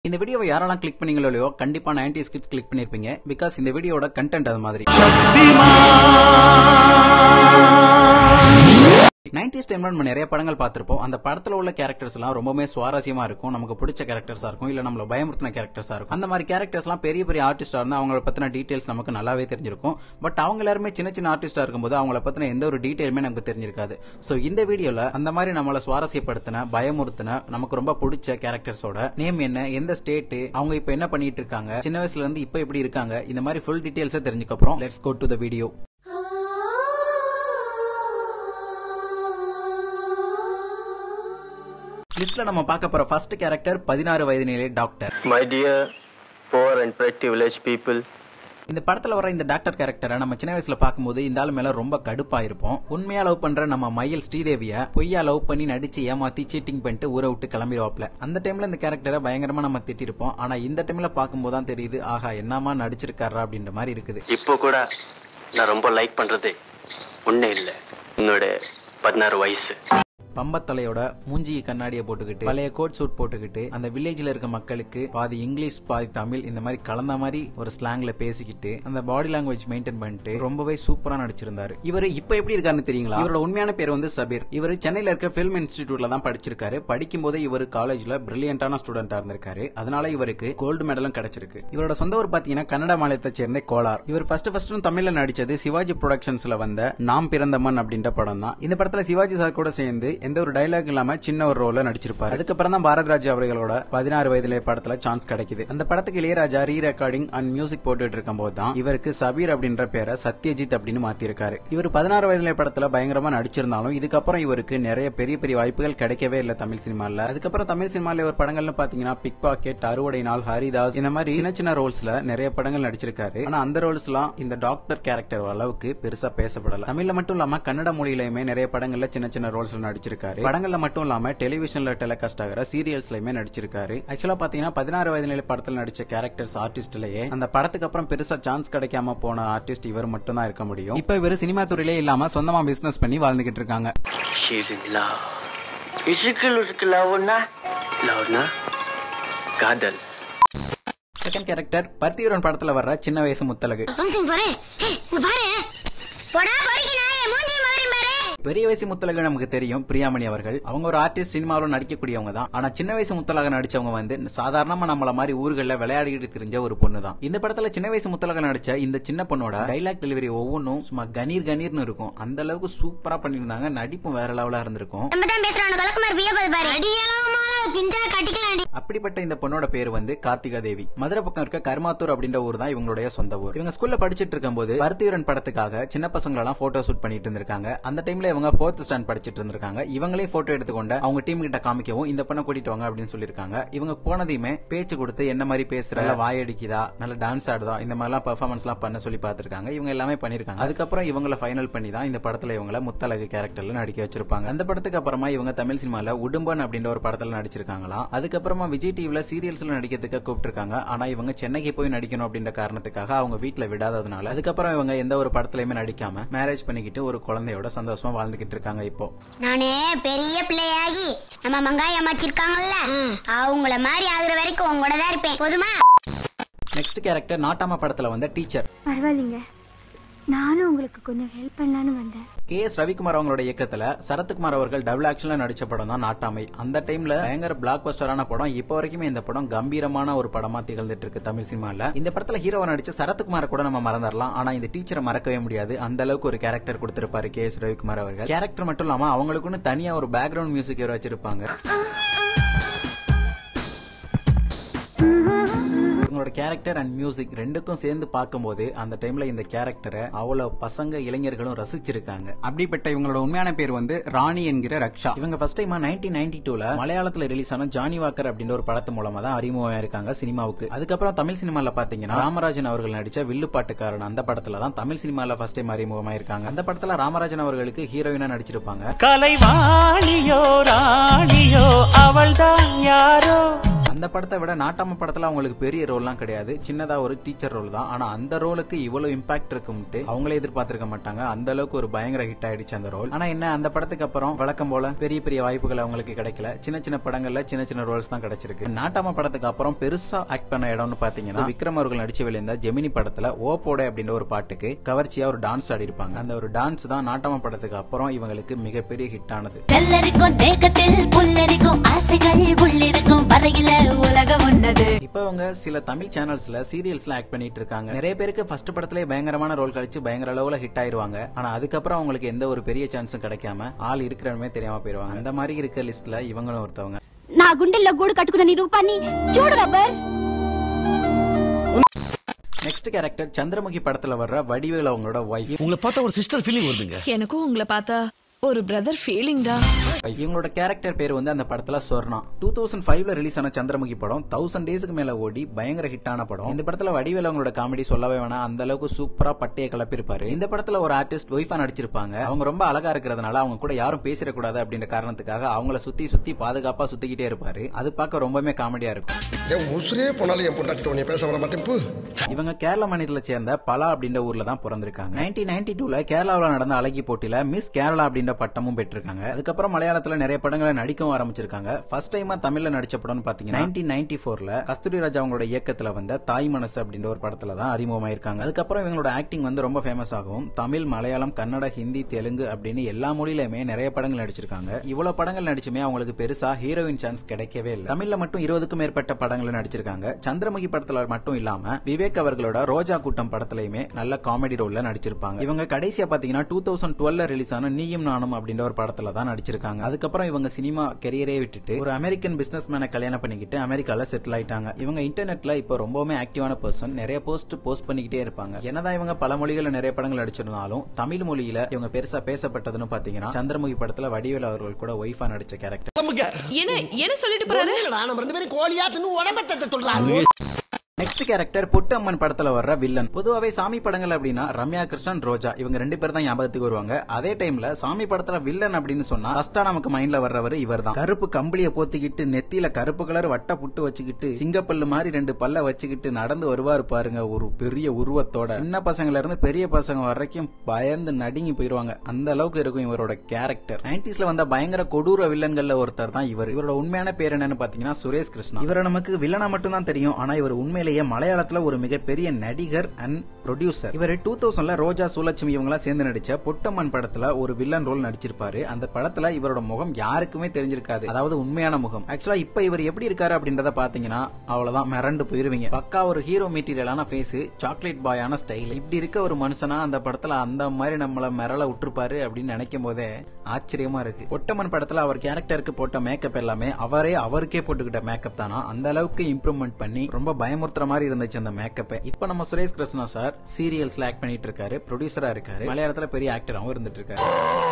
இந்த வீடியோவை யாரெல்லாம் கிளிக் பண்ணீங்களோ இல்லையோ கண்டிப்பா 90s கிட்ஸ் கிளிக் பண்ணிருப்பீங்க பிகாஸ் இந்த வீடியோட கண்டென்ட் அது மாதிரி 90s டைம்ல நம்ம நிறைய படங்கள் பார்த்திருப்போம் அந்த படத்துல உள்ள கேரக்டர்ஸ் எல்லாம் ரொம்பவே சுவாரஸ்யமா இருக்கும் நமக்கு பிடிச்ச கேரக்டர்ஸா இருக்கும் இல்ல நம்மள பயமுறுத்தின கேரக்டர்ஸா இருக்கும் அந்த மாதிரி கேரக்டர்ஸ் எல்லாம் பெரிய பெரிய ஆர்டிஸ்டா இருந்தா அவங்கள பத்தின டீடைல்ஸ் நமக்கு நல்லாவே தெரிஞ்சிருக்கும் பட் அவங்க எல்லாருமே சின்ன சின்ன ஆர்டிஸ்டா இருக்கும்போது அவங்கள பத்தின எந்த ஒரு டீடைலுமே நமக்கு தெரிஞ்சிருக்காது சோ இந்த வீடியோல அந்த மாதிரி நம்மள சுவாரஸ்யப்படுத்தின பயமுறுத்தின நமக்கு ரொம்ப பிடிச்ச கேரக்டர்ஸோட நேம் என்ன எந்த ஸ்டேட் அவங்க இப்ப என்ன பண்ணிட்டு இருக்காங்க சின்ன வயசுல இருந்து இப்ப எப்படி இருக்காங்க இந்த மாதிரி ஃபுல் டீடைல்ஸ் தெரிஞ்சுக்க அப்புறம் let's go to the video லிஸ்ட்ல நம்ம பார்க்க போற ஃபர்ஸ்ட் கேரக்டர் பதினாறு வயது நிலை doctor My dear poor and pretty village people, இந்த படத்துல வர இந்த டாக்டர் கேரக்டரை நம்ம சின்ன வயசுல பார்க்கும்போது இந்த ஆளு மேல ரொம்ப கடுப்பா இருப்போம் உண்மையா லவ் பண்ற நம்ம மயில் ஸ்ரீதேவிய பொய்யா லவ் பண்ணி நடிச்சு ஏமாத்தி சீட்டிங் பண்ணிட்டு ஊரை விட்டு கிளம்பிடுவாப்ல அந்த டைம்ல இந்த கேரக்டரை பயங்கரமா நம்ம திட்டிருப்போம் ஆனா இந்த டைம்ல பார்க்கும்போது தான் தெரியுது ஆஹா என்னமா நடிச்சிருக்காரா அப்படின்ற மாதிரி இருக்குது இப்போ கூட நான் ரொம்ப லைக் பண்றது ஒண்ணே இல்லை உன்னோட பதினாறு வயசு பம்பத்தலையோட மூஞ்சி கண்ணாடியை போட்டுக்கிட்டு பழைய கோட் சூட் போட்டுக்கிட்டு அந்த வில்லேஜ்ல இருக்க மக்களுக்கு பாதி இங்கிலீஷ் பாதி தமிழ் இந்த மாதிரி கலந்த மாதிரி ஒரு ஸ்லாங்ல பேசிக்கிட்டு அந்த பாடி லாங்குவேஜ் மெயின்டைன் பண்ணிட்டு ரொம்பவே சூப்பரா நடிச்சிருந்தாரு இவர் இப்ப எப்படி இருக்காருன்னு தெரியுங்களா இவரோட உண்மையான பேர் வந்து சபீர் இவர் சென்னையில இருக்க பிலிம் இன்ஸ்டிடியூட்ல தான் படிச்சிருக்காரு படிக்கும் போதே இவர் காலேஜ்ல பிரில்லியண்டான ஸ்டூடெண்டா இருந்திருக்காரு அதனால இவருக்கு கோல்டு மெடலும் கிடைச்சிருக்கு இவரோட சொந்த ஊர் பாத்தீங்கன்னா கன்னட மாநிலத்தை சேர்ந்த கோலார் இவர் ஃபர்ஸ்ட் ஃபர்ஸ்ட் தமிழ்ல நடிச்சது சிவாஜி ப்ரொடக்ஷன்ஸ்ல வந்த நாம் பிறந்தமன் அப்படின்ற படம் தான் இந்த படத்துல சிவாஜி சார் கூட சேர்ந்து எந்த ஒரு டைலாக் இல்லாம சின்ன ஒரு ரோல நடிச்சிருப்பாரு அதுக்கப்புறம் தான் பாரதிராஜ் அவர்களோட பதினாறு வயதுல படத்துல சான்ஸ் கிடைக்குது அந்த படத்துக்கு Ilaiyaraaja re recording and music போட்டுட்டு இருக்கும் போது தான் இவருக்கு சபீர் அப்படின்ற பேரை சத்யஜித் அப்படின்னு மாத்திருக்காரு இவர் பதினாறு வயதுல படத்துல பயங்கரமா நடிச்சிருந்தாலும் இதுக்கப்புறம் இவருக்கு நிறைய பெரிய பெரிய வாய்ப்புகள் கிடைக்கவே இல்லை தமிழ் சினிமால அதுக்கப்புறம் தமிழ் சினிமால இவர் படங்கள்னு பாத்தீங்கன்னா பிக் பாக்கெட் அறுவடை நாள் ஹரிதாஸ் இந்த மாதிரி சின்ன சின்ன ரோல்ஸ்ல நிறைய படங்கள் நடிச்சிருக்காரு ஆனா அந்த ரோல்ஸ் எல்லாம் இந்த டாக்டர் கேரக்டர் அளவுக்கு பெருசா பேசப்படல தமிழ்ல மட்டும் இல்லாம கன்னட மொழியிலுமே நிறைய படங்கள்ல சின்ன சின்ன ரோல்ஸ்ல நடிச்சிருக்காரு படங்கள்ல மட்டும் இல்லாம டெலிவிஷன்ல டெலிகாஸ்ட் ஆகிற சீரியல்ஸ்லயுமே நடிச்சிருக்காரு ஆக்சுவலா பாத்தீங்கன்னா பதினாறு வயது நிலை படத்துல நடிச்ச கேரக்டர்ஸ் ஆர்டிஸ்ட்லயே அந்த படத்துக்கு அப்புறம் பெருசா சான்ஸ் கிடைக்காம போன ஆர்டிஸ்ட் இவர் மட்டும் தான் இருக்க முடியும் இப்ப இவர் சினிமா துறையிலே இல்லாம சொந்தமா பிசினஸ் பண்ணி வாழ்ந்துகிட்டு இருக்காங்க ஷீஸ் இன் லவ் இசுக்கு இருக்கு லவ்னா லவ்னா காதல் செகண்ட் கேரக்டர் பர்த்திவரன் படத்துல வர்ற சின்ன வயசு முத்தலகு ஃபங்க்ஷன் போறேன் ஏய், இங்க பாரு போடா பொறுக்கி நாயே மூஞ்சி மகரின் பாரு பெரிய வயசு முத்தலகு நமக்கு தெரியும் பிரியாமணி அவர்கள் அவங்க ஒரு ஆர்டிஸ்ட் சினிமாவில் நடிக்கக்கூடியவங்க தான் ஆனா சின்ன வயசு முத்தலக நடிச்சவங்க வந்து சாதாரணமா நம்மள மாதிரி ஊர்கள்ல விளையாடிக்கிட்டு தெரிஞ்ச ஒரு பொண்ணு தான் இந்த படத்துல சின்ன வயசு முத்தலக நடிச்ச இந்த சின்ன பொண்ணோட டைலாக் டெலிவரி ஒவ்வொன்றும் சும்மா கணீர் கணீர்னு இருக்கும் அந்த அளவுக்கு சூப்பரா பண்ணியிருந்தாங்க நடிப்பும் வேற லெவலா இருந்திருக்கும் நம்ம தான் பேசுறான் கலக்குமார் வியப்பது பாரு அடியலாமா பிஞ்சா கட்டிக்கலாம் அப்படிப்பட்ட இந்த பொண்ணோட பேர் வந்து கார்த்திகா தேவி மதுரை பக்கம் இருக்க கர்மாத்தூர் அப்படின்ற ஊர் தான் இவங்களுடைய சொந்த ஊர் இவங்க ஸ்கூல்ல படிச்சிட்டு இருக்கும்போது பருத்திவரன் படத்துக்காக சின்ன பசங்க எல்லாம் போட்டோ ஷூட் பண்ணிட்டு இருந்திருக்காங்க அந்த டைம்ல இவங்க ஃபோர்த் ஸ்டாண்ட் படிச்சிட்டு இருந்திருக்காங்க இவங்களே போட்டோ எடுத்துக்கொண்டு அவங்க டீம் கிட்ட காமிக்கவும் இந்த பொண்ணை கூட்டிட்டு வாங்க அப்படின்னு சொல்லிருக்காங்க இவங்க போனதையுமே பேச்சு கொடுத்து என்ன மாதிரி பேசுற நல்லா வாயடிக்குதா நல்ல டான்ஸ் ஆடுதா இந்த மாதிரிலாம் பெர்ஃபார்மன்ஸ் எல்லாம் பண்ண சொல்லி பார்த்திருக்காங்க இவங்க எல்லாமே பண்ணிருக்காங்க அதுக்கப்புறம் இவங்கள ஃபைனல் பண்ணி தான் இந்த படத்துல இவங்கள முத்தலகு கேரக்டர்ல நடிக்க வச்சிருப்பாங்க அந்த படத்துக்கு அப்புறமா இவங்க தமிழ் சினிமால உடும்பன் அப்படின்ற ஒரு படத்துல நடிச்சிருக்காங்களாம் அதுக்கப்புறமா விஜய் டிவில சீரியல்ஸ்ல நடிக்கிறதுக்கு கூப்பிட்டிருக்காங்க ஆனா இவங்க சென்னைக்கு போய் நடிக்கணும் அப்படின்ற காரணத்துக்காக அவங்க வீட்ல விடாததுனால அதுக்கப்புறம் இவங்க எந்த ஒரு படத்துலயுமே நடிக்காம மேரேஜ் பண்ணிக்கிட்டு ஒரு குழந்தையோட சந்தோஷமா வாழ்ந்துகிட்டு இருக்காங்க இப்போ நானே பெரிய பிள்ளையாகி நம்ம மங்காய் அமைச்சிருக்காங்கல்ல அவங்கள மாதிரி ஆகுற வரைக்கும் உங்களோட தான் இருப்பேன் போதுமா நெக்ஸ்ட் கேரக்டர் நாட்டாம படத்துல வந்த டீச்சர் பரவாயில்லைங்க நானும் உங்களுக்கு கொஞ்சம் ஹெல்ப் பண்ணலான்னு வந்தேன் கே எஸ் ரவிக்குமார் அவங்களோட இயக்கத்துல சரத்குமார் அவர்கள் டபுள் ஆக்ஷன்ல நடிச்ச படம் தான் நாட்டாமை அந்த டைம்ல பயங்கர பிளாக் பஸ்டரான படம் இப்போ வரைக்குமே இந்த படம் கம்பீரமான ஒரு படமா திகழ்ந்துட்டு இருக்கு தமிழ் சினிமால இந்த படத்துல ஹீரோவா நடிச்ச சரத்குமார கூட நம்ம மறந்துடலாம் ஆனா இந்த டீச்சரை மறக்கவே முடியாது அந்த அளவுக்கு ஒரு கேரக்டர் கொடுத்திருப்பாரு கே எஸ் ரவிக்குமார் அவர்கள் கேரக்டர் மட்டும் இல்லாம அவங்களுக்குன்னு தனியா ஒரு பேக்ரவுண்ட் மியூசிக் வேற வச்சிருப்பாங்க இவங்களோட கேரக்டர் அண்ட் மியூசிக் ரெண்டுக்கும் சேர்ந்து பார்க்கும்போது அந்த டைம்ல இந்த கேரக்டரை அவ்வளவு பசங்க இளைஞர்களும் ரசிச்சிருக்காங்க அப்படிப்பட்ட இவங்களோட உண்மையான பேர் வந்து ராணி என்கிற ரக்ஷா இவங்க ஃபர்ஸ்ட் டைமா நைன்டீன் நைன்டி டூல மலையாளத்துல ரிலீஸ் ஆன ஜானி வாக்கர் அப்படின்ற ஒரு படத்து மூலமா தான் அறிமுகம் இருக்காங்க சினிமாவுக்கு அதுக்கப்புறம் தமிழ் சினிமால பாத்தீங்கன்னா ராமராஜன் அவர்கள் நடிச்ச வில்லுப்பாட்டுக்காரன் அந்த படத்துல தான் தமிழ் சினிமால ஃபர்ஸ்ட் டைம் அறிமுகமாயிருக்காங்க அந்த படத்துல ராமராஜன் அவர்களுக்கு ஹீரோயினா நடிச்சிருப்பாங்க கலைவாணியோ ராணியோ அவள்தான் யாரோ அந்த அந்த படத்தை விட நாட்டாம படத்துல அவங்களுக்கு பெரிய ரோல்லாம் கிடையாது சின்னதா ஒரு டீச்சர் ரோல் தான் ஆனா அந்த ரோலுக்கு இவ்வளவு இம்பாக்ட் இருக்கும்ட்டு அவங்களே எதிர்பார்த்திருக்க மாட்டாங்க அந்த அளவுக்கு ஒரு பயங்கர ஹிட் ஆயிடுச்சு அந்த ரோல் ஆனா என்ன அந்த படத்துக்கு அப்புறம் வழக்கம் போல பெரிய பெரிய வாய்ப்புகள் அவங்களுக்கு கிடைக்கல சின்ன சின்ன படங்கள்ல சின்ன சின்ன ரோல்ஸ் தான் கிடைச்சிருக்கு நாட்டாம படத்துக்கு அப்புறம் பெருசா ஆக்ட் பண்ண இடம்னு பாத்தீங்கன்னா விக்ரம் அவர்கள் நடிச்சு வெளியிருந்த ஜெமினி படத்துல ஓப்போட அப்படின்ற ஒரு பாட்டுக்கு கவர்ச்சியா ஒரு டான்ஸ் ஆடி இருப்பாங்க அந்த ஒரு டான்ஸ் தான் நாட்டாம படத்துக்கு அப்புறம் இவங்களுக்கு மிகப்பெரிய ஹிட் ஆனது செல்லரிக்கும் தேகத்தில் புல்லரிக்கும் ஆசைகள் உள்ளிருக்கும் வரையில உலகம் உன்னது இப்போ அவங்க சில தமிழ் சேனல்ஸ்ல சீரியல்ஸ்ல ஆக்ட் பண்ணிட்டு இருக்காங்க நிறைய பேருக்கு ஃபர்ஸ்ட் படத்திலே பயங்கரமான ரோல் கிடைச்சு பயங்கர அளவுல ஹிட் ஆயிருவாங்க ஆனா அதுக்கப்புறம் அவங்களுக்கு எந்த ஒரு பெரிய சான்ஸும் கிடைக்காம ஆள் இருக்கிறவமே தெரியாம போயிருவாங்க அந்த மாதிரி இருக்க லிஸ்ட்ல இவங்களும் ஒருத்தவங்க నా గుండెల్లో గూడు కట్టుకున్న నీ రూపాన్ని చూడు రబ్బర్ நெக்ஸ்ட் கேரக்டர் சந்திரமுகி படத்துல வர்ற வடிவேல் அவங்களோட ஒய்ஃப் உங்களை பார்த்தா ஒரு சிஸ்டர் ஃபீலிங் வருதுங்க எனக்கும் உங்களை பார்த்தா ஒரு பிரதர் ஃபீலிங் தான் இவங்களோட கேரக்டர் பேர் வந்து அந்த படத்துல சொர்ணா டூ தௌசண்ட் ஃபைவ்ல ரிலீஸ் ஆன சந்திரமுகி படம் தௌசண்ட் டேஸ்க்கு மேல ஓடி பயங்கர ஹிட் ஆன படம் இந்த படத்துல வடிவேல் அவங்களோட காமெடி சொல்லவே வேணாம் அந்த அளவுக்கு சூப்பரா பட்டையை கிளப்பிருப்பாரு இந்த படத்துல ஒரு ஆர்டிஸ்ட் ஒய்ஃபா நடிச்சிருப்பாங்க அவங்க ரொம்ப அழகா இருக்கிறதுனால அவங்க கூட யாரும் பேசிடக்கூடாது அப்படின்ற காரணத்துக்காக அவங்கள சுத்தி சுத்தி பாதுகாப்பா சுத்திக்கிட்டே இருப்பாரு அது பார்க்க ரொம்பவே காமெடியா இருக்கும் என் உசுரே போனாலும் என் பொண்டாட்டி உன்னை பேச வர மாட்டேன் போ இவங்க கேரள மாநிலத்தை சேர்ந்த பலா அப்படின்ற ஊர்ல தான் பிறந்திருக்காங்க நைன்டீன் நைன்டி டூல கேரளாவில் நடந்த அழகி போட்டியில மிஸ் கேரளா அப்படின்ற பட்டமும் பெற்றிருக்காங்க அதுக்கப்புறம் மலையாளத்துல நிறைய படங்களை நடிக்கவும் ஆரம்பிச்சிருக்காங்க ஃபர்ஸ்ட் டைமா தமிழ்ல நடிச்ச படம்னு பாத்தீங்கன்னா நைன்டீன் நைன்டி ஃபோர்ல கஸ்தூரி ராஜா அவங்களோட இயக்கத்துல வந்த தாய் மனசு அப்படின்ற ஒரு படத்துல தான் அறிமுகமாயிருக்காங்க அதுக்கப்புறம் இவங்களோட ஆக்டிங் வந்து ரொம்ப ஃபேமஸ் ஆகும் தமிழ் மலையாளம் கன்னட ஹிந்தி தெலுங்கு அப்படின்னு எல்லா மொழியிலுமே நிறைய படங்கள் நடிச்சிருக்காங்க இவ்வளவு படங்கள் நடிச்சுமே அவங்களுக்கு பெருசா ஹீரோயின் சான்ஸ் கிடைக்கவே இல்லை தமிழ்ல மட்டும் இருபதுக்கும் மேற்பட்ட படங்களை நடிச்சிருக்காங்க சந்திரமுகி படத்துல மட்டும் இல்லாம விவேக் அவர்களோட ரோஜா கூட்டம் படத்துலயுமே நல்ல காமெடி ரோல்ல நடிச்சிருப்பாங்க இவங்க கடைசியா பாத்தீங்கன்னா டூ தௌசண்ட் டுவெல்ல ரிலீஸ் ஆன நீயும் நானும் அப்படின்ற ஒரு படத்துல தான் நடிச்சிருக்காங்க அதுக்கப்புறம் இவங்க சினிமா கெரியரே விட்டுட்டு ஒரு அமெரிக்கன் பிசினஸ் மேனை கல்யாணம் பண்ணிக்கிட்டு அமெரிக்கால செட்டில் ஆயிட்டாங்க இவங்க இன்டர்நெட்ல இப்போ ரொம்பவுமே ஆக்டிவான பர்சன் நிறைய போஸ்ட் போஸ்ட் பண்ணிக்கிட்டே இருப்பாங்க என்னதான் இவங்க பல மொழிகள்ல நிறைய படங்கள் நடிச்சிருந்தாலும் தமிழ் மொழியில இவங்க பெருசா பேசப்பட்டதுன்னு பாத்தீங்கன்னா சந்திரமுகி படத்துல வடிவேல் அவர்கள் கூட ஒய்ஃபா நடிச்ச கேரக்டர் நமக்கு என்ன என்ன சொல்லிட்டு போறாரு ஒண்ணுமில்லடா, நம்ம ரெண்டு பேரும் கோழியா தின்னு உடம்பத்தை சொல்றாங்க நெக்ஸ்ட் கேரக்டர் பொட்டு அம்மன் படத்துல வர்ற வில்லன் பொதுவாவே சாமி படங்கள் அப்படின்னா ரம்யா கிருஷ்ணன் ரோஜா இவங்க ரெண்டு பேர் தான் ஞாபகத்துக்கு வருவாங்க அதே டைம்ல சாமி படத்துல வில்லன் அப்படின்னு சொன்னா ஃபர்ஸ்டா நமக்கு மைண்ட்ல வர்றவர் இவர் தான் கருப்பு கம்பளிய போத்திக்கிட்டு நெத்தியில கருப்பு கலர் வட்ட புட்டு வச்சுக்கிட்டு சிங்கப்பல்லு மாதிரி ரெண்டு பல்ல வச்சுக்கிட்டு நடந்து வருவாரு பாருங்க ஒரு பெரிய உருவத்தோட சின்ன பசங்கள்ல இருந்து பெரிய பசங்க வரைக்கும் பயந்து நடுங்கி போயிருவாங்க அந்த அளவுக்கு இருக்கும் இவரோட கேரக்டர் நைன்டிஸ்ல வந்த பயங்கர கொடூர வில்லன்கள்ல ஒருத்தர் தான் இவர் இவரோட உண்மையான பேர் என்னன்னு பாத்தீங்கன்னா சுரேஷ் கிருஷ்ணா இவரை நமக்கு வில்லனா மட்டும் தான் தெரியும் ஆனா இவர் உண்மையிலேயே மலையாளத்துல ஒரு மிகப்பெரிய நடிகர் அண்ட் ப்ரொடியூசர் இவர் டூ தௌசண்ட்ல ரோஜா சுலட்சுமி இவங்களா சேர்ந்து நடிச்ச பொட்டம்மன் படத்துல ஒரு வில்லன் ரோல் நடிச்சிருப்பாரு அந்த படத்துல இவரோட முகம் யாருக்குமே தெரிஞ்சிருக்காது அதாவது உண்மையான முகம் ஆக்சுவலா இப்ப இவர் எப்படி இருக்காரு அப்படின்றத பாத்தீங்கன்னா அவ்வளவுதான் மிரண்டு போயிருவீங்க பக்கா ஒரு ஹீரோ மெட்டீரியலான ஃபேஸ் சாக்லேட் பாயான ஸ்டைல் இப்படி இருக்க ஒரு மனுஷனா அந்த படத்துல அந்த மாதிரி நம்மள மிரள விட்டுருப்பாரு அப்படின்னு நினைக்கும் போதே ஆச்சரியமா இருக்கு பொட்டம்மன் படத்துல அவர் கேரக்டருக்கு போட்ட மேக்கப் எல்லாமே அவரே அவருக்கே போட்டுக்கிட்ட மேக்கப் தானா அந்த அளவுக்கு இம்ப்ரூவ்மெண்ட் பண்ணி ரொம்ப பயமுறுத்துற மாதிரி இருந்துச்சு அந்த மேக்கப் இப்ப நம்ம சுரேஷ் கிருஷ்ணா சார் சீரியல்ஸ்ல ஆக்ட் பண்ணிட்டு இருக்காரு ப்ரொடியூசரா இருக்காரு மலையாளத்துல பெரிய ஆக்டராகவும் இருந்துட்டு இருக்காரு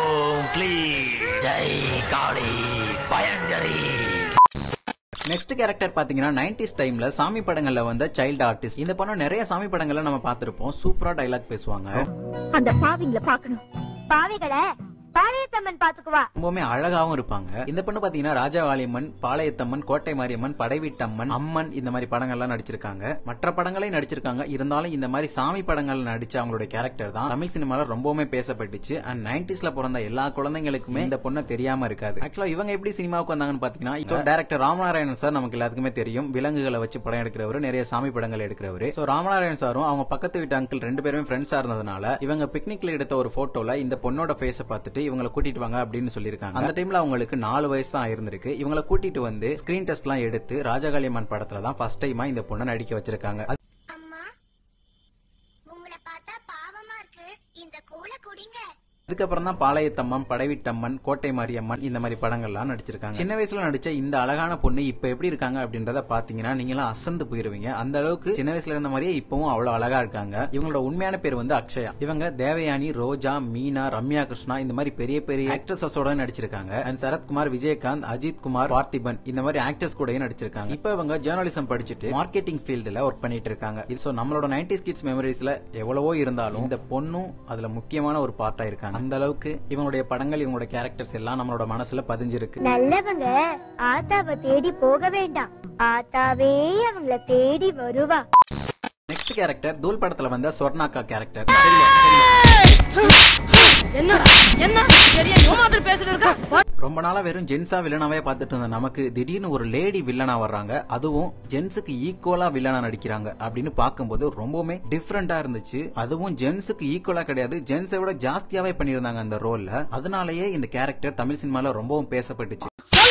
நெக்ஸ்ட் கேரக்டர் பாத்தீங்கன்னா நைன்டிஸ் டைம்ல சாமி படங்கள்ல வந்த சைல்டு ஆர்டிஸ்ட் இந்த படம் நிறைய சாமி படங்கள்ல நம்ம பார்த்திருப்போம் சூப்பரா டைலாக் பேசுவாங்க அந்த பாவிங்களை பார்க்கணும் பாவிகளை பாளையத்தம்மன் பாத்துக்குவா ரொம்பவுமே அழகாவும் இருப்பாங்க இந்த பொண்ணு பாத்தீங்கன்னா ராஜாவாளியம்மன் பாளையத்தம்மன் கோட்டை மாரியம்மன் படைவீட்டம்மன் அம்மன் இந்த மாதிரி படங்கள்லாம் நடிச்சிருக்காங்க மற்ற படங்களையும் நடிச்சிருக்காங்க இருந்தாலும் இந்த மாதிரி சாமி படங்கள் நடிச்ச அவங்களுடைய கேரக்டர் தான் தமிழ் சினிமால ரொம்பவுமே பேசப்பட்டுச்சு அண்ட் நைன்டிஸ்ல பிறந்த எல்லா குழந்தைங்களுக்குமே இந்த பொண்ணை தெரியாம இருக்காது ஆக்சுவலா இவங்க எப்படி சினிமாவுக்கு வந்தாங்கன்னு பாத்தீங்கன்னா இப்போ டேரக்டர் ராமநாராயணன் சார் நமக்கு எல்லாத்துக்குமே தெரியும் விலங்குகளை வச்சு படம் எடுக்கிறவர் நிறைய சாமி படங்கள் எடுக்கிறவர் சோ ராமநாராயணன் சாரும் அவங்க பக்கத்து வீட்டு அங்கிள் ரெண்டு பேருமே ஃப்ரெண்ட்ஸா இருந்ததுனால இவங்க பிக்னிக்ல எடுத்த ஒரு போட்டோல இந்த பொண்ணோட ஃபேஸ பார்த்துட்டு இவங்களை கூட்டிட்டு வாங்க அப்படின்னு சொல்லியிருக்காங்க அந்த டைம்ல அவங்களுக்கு நாலு வயசு தான் ஆயிருந்திருக்கு இவங்களை கூட்டிட்டு வந்து ஸ்கிரீன் டெஸ்ட் எல்லாம் எடுத்து ராஜகாளியம்மன் படத்துல தான் ஃபர்ஸ்ட் டைமா இந்த பொண்ணை நடிக்க வச்சிருக்காங்க அம்மா உங்களை பார்த்தா பாவமா இருக்கு இந்த கூல குடிங்க அதுக்கப்புறம் தான் பாளையத்தம்மன் படைவிட்டம்மன் கோட்டை மாரியம்மன் இந்த மாதிரி படங்கள்லாம் நடிச்சிருக்காங்க சின்ன வயசுல நடிச்ச இந்த அழகான பொண்ணு இப்ப எப்படி இருக்காங்க அப்படின்றத பாத்தீங்கன்னா நீங்க எல்லாம் அசந்து போயிருவீங்க அந்த அளவுக்கு சின்ன வயசுல இருந்த மாதிரியே இப்பவும் அவ்வளவு அழகா இருக்காங்க இவங்களோட உண்மையான பேர் வந்து அக்ஷயா இவங்க தேவயானி ரோஜா மீனா ரம்யா கிருஷ்ணா இந்த மாதிரி பெரிய பெரிய ஆக்ட்ரஸோட நடிச்சிருக்காங்க அண்ட் சரத்குமார் விஜயகாந்த் அஜித் குமார் பார்த்திபன் இந்த மாதிரி ஆக்டர்ஸ் கூடயும் நடிச்சிருக்காங்க இப்ப இவங்க ஜேர்னலிசம் படிச்சுட்டு மார்க்கெட்டிங் ஃபீல்டுல ஒர்க் பண்ணிட்டு இருக்காங்க சோ நம்மளோட நைன்டி கிட்ஸ் மெமரிஸ்ல எவ்வளவோ இருந்தாலும் இந்த பொண்ணும் அதுல முக்கியமான ஒரு பார்ட்டா இருக்காங்க அந்த அளவுக்கு இவங்களுடைய படங்கள் இவங்களோட கேரக்டர்ஸ் எல்லாம் நம்மளோட மனசுல பதிஞ்சிருக்கு நல்லவங்க ஆத்தாவை தேடி போக வேண்டாம் ஆத்தாவே அவங்கள தேடி வருவா நெக்ஸ்ட் கேரக்டர் தூள் படத்துல வந்த சொர்ணாக்கா கேரக்டர் ரொம்ப நாளா வெறும் ஜென்ஸா வில்லனாவே பார்த்துட்டு இருந்த நமக்கு திடீர்னு ஒரு லேடி வில்லனா வர்றாங்க அதுவும் ஜென்ஸுக்கு ஈக்குவலா வில்லனா நடிக்கிறாங்க அப்படின்னு பார்க்கும்போது ரொம்பவுமே டிஃப்ரெண்டா இருந்துச்சு அதுவும் ஜென்ஸுக்கு ஈக்குவலா கிடையாது ஜென்ஸை விட ஜாஸ்தியாவே பண்ணியிருந்தாங்க அந்த ரோல்ல அதனாலயே இந்த கேரக்டர் தமிழ் சினிமால ரொம்பவும் பேசப்பட்டுச்சு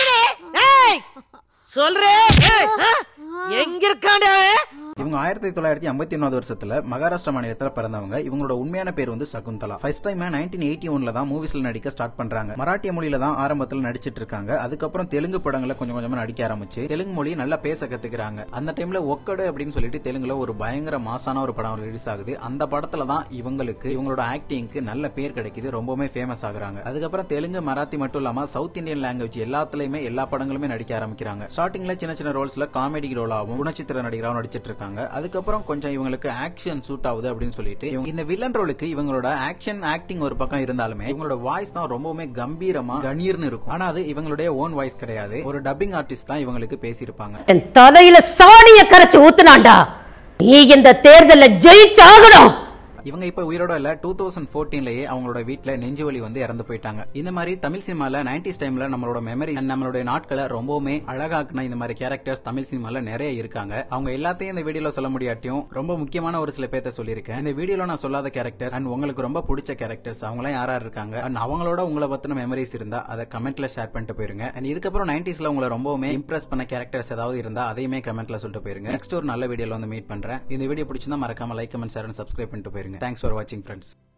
இவங்க ஆயிரத்தி தொள்ளாயிரத்தி ஐம்பத்தி ஒன்னாவது வருஷத்துல மகாராஷ்டிரா மாநிலத்துல பிறந்தவங்க இவங்களோட உண்மையான பேர் வந்து Shakuntala first time nineteen eighty ஒன்ல தான் மூவிஸ்ல நடிக்க ஸ்டார்ட் பண்றாங்க மராட்டிய மொழியில தான் ஆரம்பத்துல நடிச்சிட்டு இருக்காங்க அதுக்கப்புறம் தெலுங்கு படங்களை கொஞ்சம் கொஞ்சமா நடிக்க ஆரம்பிச்சு தெலுங்கு மொழி நல்லா பேச கத்துக்கிறாங்க அந்த டைம்ல ஒக்கடு அப்படின்னு சொல்லிட்டு தெலுங்குல ஒரு பயங்கர மாசான ஒரு படம் ரிலீஸ் ஆகுது அந்த படத்துல தான் இவங்களுக்கு இவங்களோட ஆக்டிங்க்கு நல்ல பேர் கிடைக்குது ரொம்பவுமே ஃபேமஸ் ஆகுறாங்க அதுக்கப்புறம் தெலுங்கு மராத்தி மட்டும் இல்லாம சவுத் இந்தியன் லாங்குவேஜ் எல்லாத்துலயுமே எல்லா படங்களுமே நடிக்க ஆரம்பிக்கிறாங்க ஸ்டார்டிங்ல சின்ன சின்ன ரோல்ஸ்ல காமெடி ரோலாவும் குணச்சித்திர நடிகராகவும் நடிச்சிட்டு இருக்காங்க அதுக்கப்புறம் கொஞ்சம் இவங்களுக்கு ஆக்ஷன் சூட் ஆகுது அப்படின்னு சொல்லிட்டு இவங்க இந்த வில்லன் ரோலுக்கு இவங்களோட ஆக்ஷன் ஆக்டிங் ஒரு பக்கம் இருந்தாலுமே இவங்களோட வாய்ஸ் தான் ரொம்பவுமே கம்பீரமா கணீர்னு இருக்கும் ஆனா அது இவங்களுடைய ஓன் வாய்ஸ் கிடையாது ஒரு டப்பிங் ஆர்டிஸ்ட் தான் இவங்களுக்கு பேசியிருப்பாங்க என் தலையில சாணிய கரைச்சு ஊத்துனாண்டா நீ இந்த தேர்தல்ல ஜெயிச்சாகணும் இவங்க இப்ப உயிரோட இல்ல டூ தௌசண்ட் போர்டீன்லயே அவங்களோட வீட்டுல நெஞ்சு வலி வந்து இறந்து போயிட்டாங்க இந்த மாதிரி தமிழ் சினிமால நைன்டிஸ் டைம்ல நம்மளோட மெமரி நம்மளுடைய நாட்களை ரொம்பவுமே அழகாக்குன இந்த மாதிரி கேரக்டர்ஸ் தமிழ் சினிமால நிறைய இருக்காங்க அவங்க எல்லாத்தையும் இந்த வீடியோல சொல்ல முடியாட்டியும் ரொம்ப முக்கியமான ஒரு சில பேர்த்த சொல்லியிருக்கேன் இந்த வீடியோல நான் சொல்லாத கேரக்டர் அண்ட் உங்களுக்கு ரொம்ப பிடிச்ச கேரக்டர்ஸ் அவங்களாம் யாரா இருக்காங்க அண்ட் அவங்களோட உங்களை பத்தின மெமரிஸ் இருந்தா அதை கமெண்ட்ல ஷேர் பண்ணிட்டு போயிருங்க அண்ட் இதுக்கப்புறம் நைன்டிஸ்ல உங்களை ரொம்பவுமே இம்ப்ரெஸ் பண்ண கேரக்டர்ஸ் ஏதாவது இருந்தா அதையுமே கமெண்ட்ல சொல்லிட்டு போயிருங்க நெக்ஸ்ட் ஒரு நல்ல வீடியோல வந்து மீட் பண்றேன் இந்த வீடியோ பிடிச்சிருந்தா மறக்காம லைக் கமெண்ட் ஷேர் சப்ஸ்கிரைப் பண்ணிட்டு போயிருங்க தேங்க்ஸ் ஃபார் வாட்சிங் ஃப்ரெண்ட்ஸ்